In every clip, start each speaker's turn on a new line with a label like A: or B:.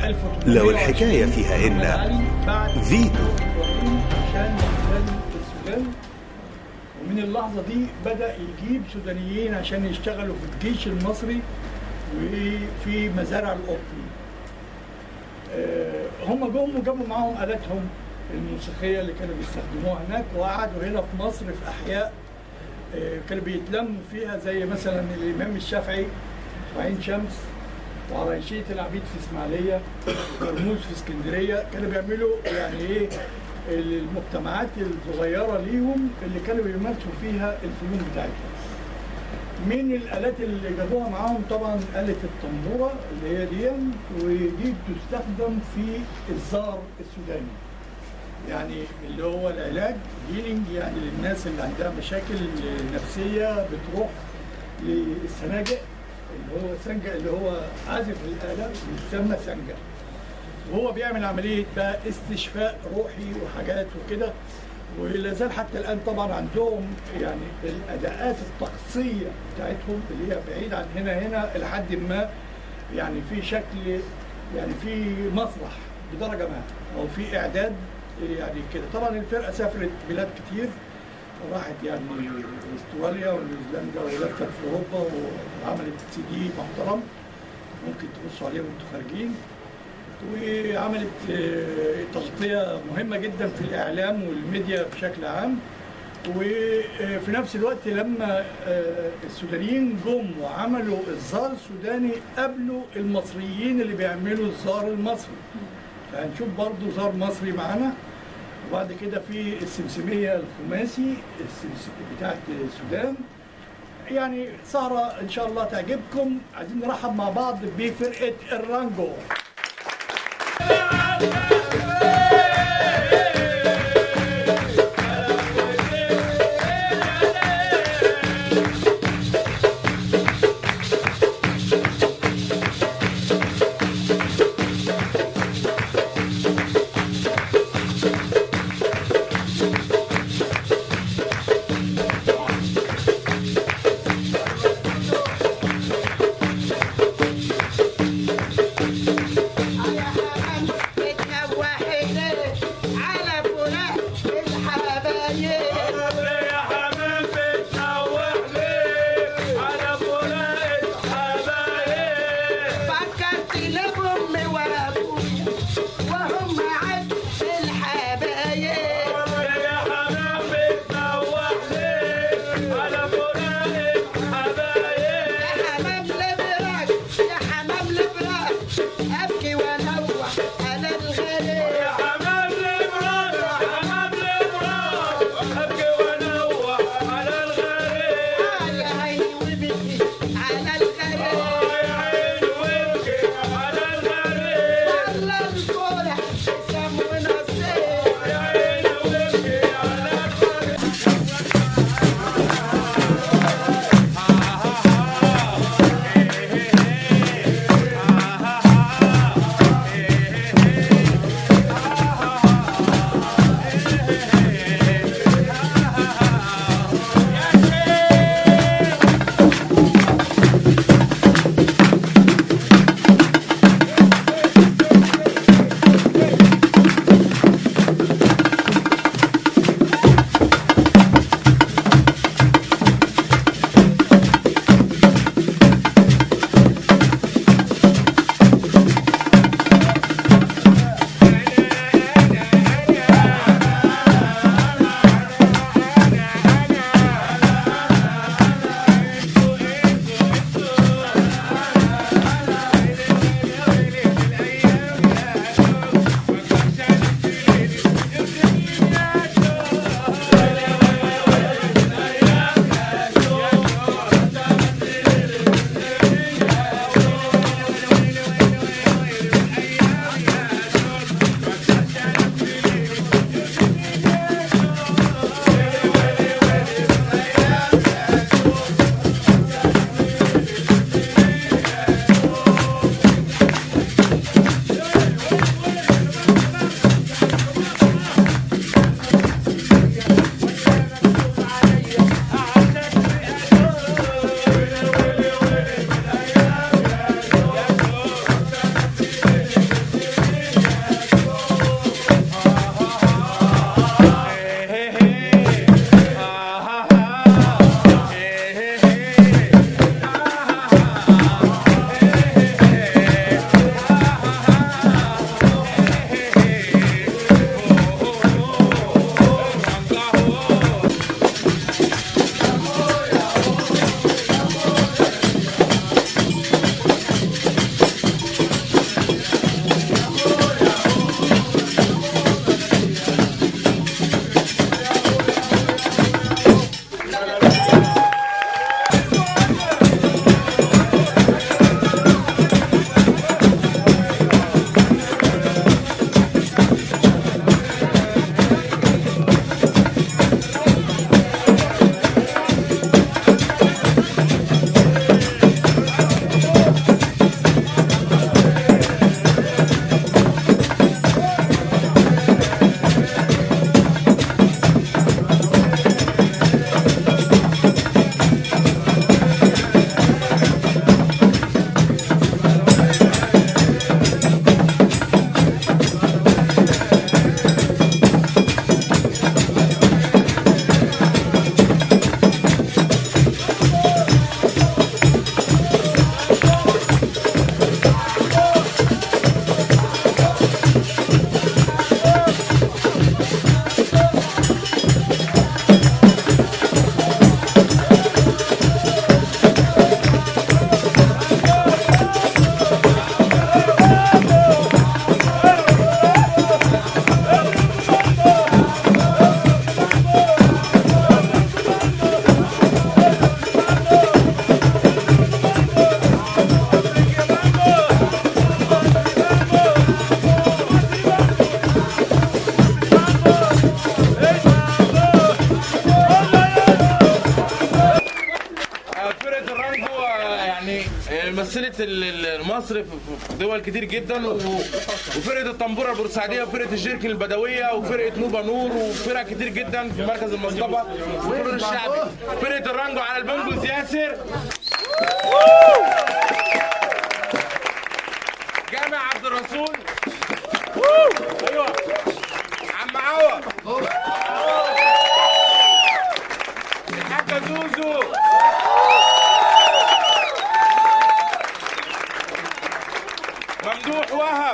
A: لو الحكاية فيها إن فيتو
B: عشان يحتل السودان ومن اللحظة دي بدأ يجيب سودانيين عشان يشتغلوا في الجيش المصري وفي مزارع القطن آه، هم جم وجابوا معاهم آلاتهم الموسيقية اللي كانوا بيستخدموها هناك وقعدوا هنا في مصر في أحياء آه، كانوا بيتلموا فيها زي مثلا الإمام الشافعي وعين شمس وعريشية العبيد في إسماعيلية وكرموز في اسكندرية كانوا بيعملوا يعني إيه المجتمعات الصغيرة ليهم اللي كانوا بيمارسوا فيها الفنون بتاعتهم من الآلات اللي جابوها معاهم طبعا آلة الطنبورة اللي هي دي ودي بتستخدم في الزار السوداني يعني اللي هو العلاج هيلينج يعني للناس اللي عندها مشاكل نفسية بتروح للسناجق اللي هو سنجة اللي هو عازف الآلة بيسمى سنجة وهو بيعمل عملية بقى استشفاء روحي وحاجات وكده ولا زال حتى الآن طبعا عندهم يعني الأداءات الطقسية بتاعتهم اللي هي بعيد عن هنا هنا لحد ما يعني في شكل يعني في مسرح بدرجة ما أو في إعداد يعني كده طبعا الفرقة سافرت بلاد كتير راحت يعني استراليا ونيوزيلندا ولفت في اوروبا وعملت سي دي محترم ممكن تبصوا عليه وانتوا خارجين وعملت آه، تغطيه مهمه جدا في الاعلام والميديا بشكل عام وفي نفس الوقت لما آه، السودانيين جم وعملوا الزار السوداني قابلوا المصريين اللي بيعملوا الزار المصري فهنشوف برضو زار مصري معانا وبعد كده في السمسمية الخماسي السمس- بتاعت السودان يعني سهرة إن شاء الله تعجبكم عايزين نرحب مع بعض بفرقة الرانجو
C: يا حمام مصر في في دول كتير جدا و- وفرقه الطنبوره البورسعيديه وفرقه الجيركن البدويه وفرقه نوبا نور وفرق كتير جدا في مركز المصطبه والفرق الشعبي فرقه الرانجو على البنجوز ياسر جامع عبد الرسول ايوه عم عوض الحاجه زوزو ممدوح وهب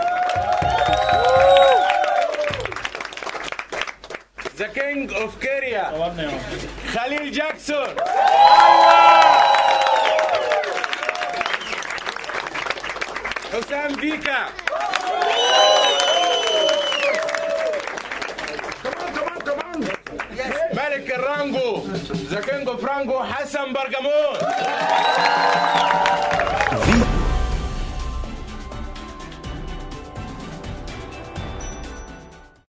C: ذا كينج اوف كيريا خليل جاكسون حسام بيكا كمان كمان كمان ملك الرانجو ذا كينج اوف رانجو حسن برجمون